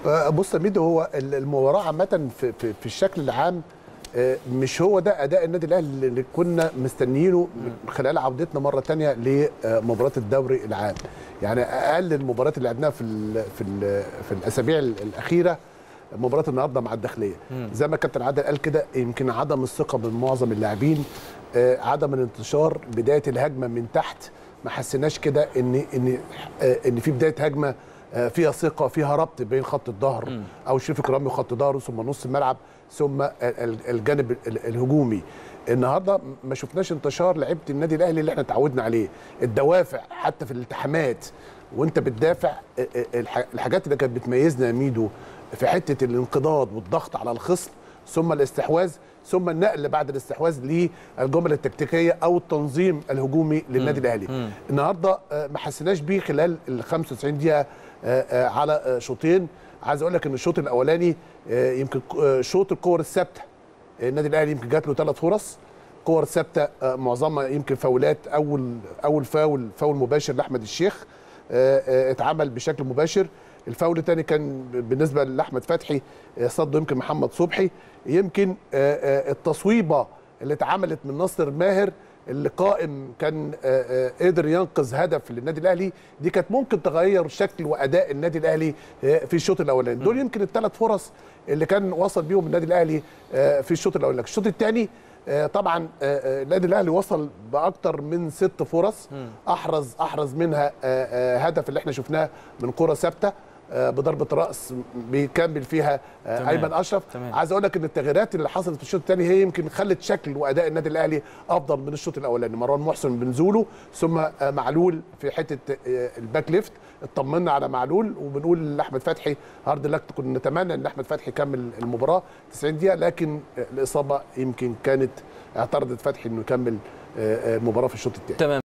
آه، بص يا ميدو هو ال- المباراه عامه في, في, في الشكل العام آه، مش هو ده اداء النادي الاهلي اللي كنا مستنيينه من خلال عودتنا مره تانية لمباراه الدوري العام يعني اقل المباريات اللي لعبناها في ال في ال في الاسابيع ال- الاخيره مباراه النهارده مع الداخليه زي ما كابتن عادل قال كده يمكن عدم الثقه من معظم اللاعبين آه، عدم الانتشار بدايه الهجمه من تحت ما حسيناش كده ان ان آه، ان في بدايه هجمه آه، فيها ثقه فيها ربط بين خط الظهر او شريف اكرامي وخط ظهره ثم نص الملعب ثم ال- ال- الجانب ال- الهجومي النهارده ما شفناش انتشار لعيبه النادي الاهلي اللي احنا اتعودنا عليه الدوافع حتى في الالتحامات وانت بتدافع آه، آه، الح- الحاجات اللي كانت بتميزنا يا ميدو في حته الانقضاض والضغط على الخصم ثم الاستحواذ ثم النقل بعد الاستحواذ للجمل التكتيكيه او التنظيم الهجومي للنادي الاهلي النهارده آه، ما حسيناش بيه خلال ال 95 دقيقه آه، آه، على آه، شوطين عايز اقول لك ان الشوط الاولاني آه، يمكن آه، شوط الكور الثابته النادي الاهلي يمكن جات له ثلاث فرص كور ثابته آه، معظمها يمكن فاولات اول اول فاول فاول مباشر لاحمد الشيخ آه، آه، اتعمل بشكل مباشر الفاول الثاني كان بالنسبه لاحمد فتحي آه، صده يمكن محمد صبحي يمكن آه، آه، التصويبه اللي اتعملت من ناصر ماهر اللي قائم كان آه، آه، قدر ينقذ هدف للنادي الاهلي دي كانت ممكن تغير شكل واداء النادي الاهلي آه، في الشوط الاولاني دول يمكن الثلاث فرص اللي كان وصل بيهم النادي الاهلي آه، في الشوط الاولاني الشوط الثاني آه، طبعا آه، آه، النادي الاهلي وصل باكتر من ست فرص احرز احرز منها آه، آه، هدف اللي احنا شفناه من كره ثابته آه، بضربه راس بيكمل فيها آه، تمام. ايمن اشرف تمام. عايز اقول لك ان التغييرات اللي حصلت في الشوط الثاني هي يمكن خلت شكل واداء النادي الاهلي افضل من الشوط الاولاني مروان محسن بنزوله ثم آه، معلول في حته آه، الباك ليفت اطمنا على معلول وبنقول لاحمد فتحي هارد لك كنا نتمنى ان احمد فتحي يكمل المباراه 90 دقيقه لكن آه، الاصابه يمكن كانت اعترضت فتحي انه يكمل آه، آه، المباراه في الشوط الثاني تمام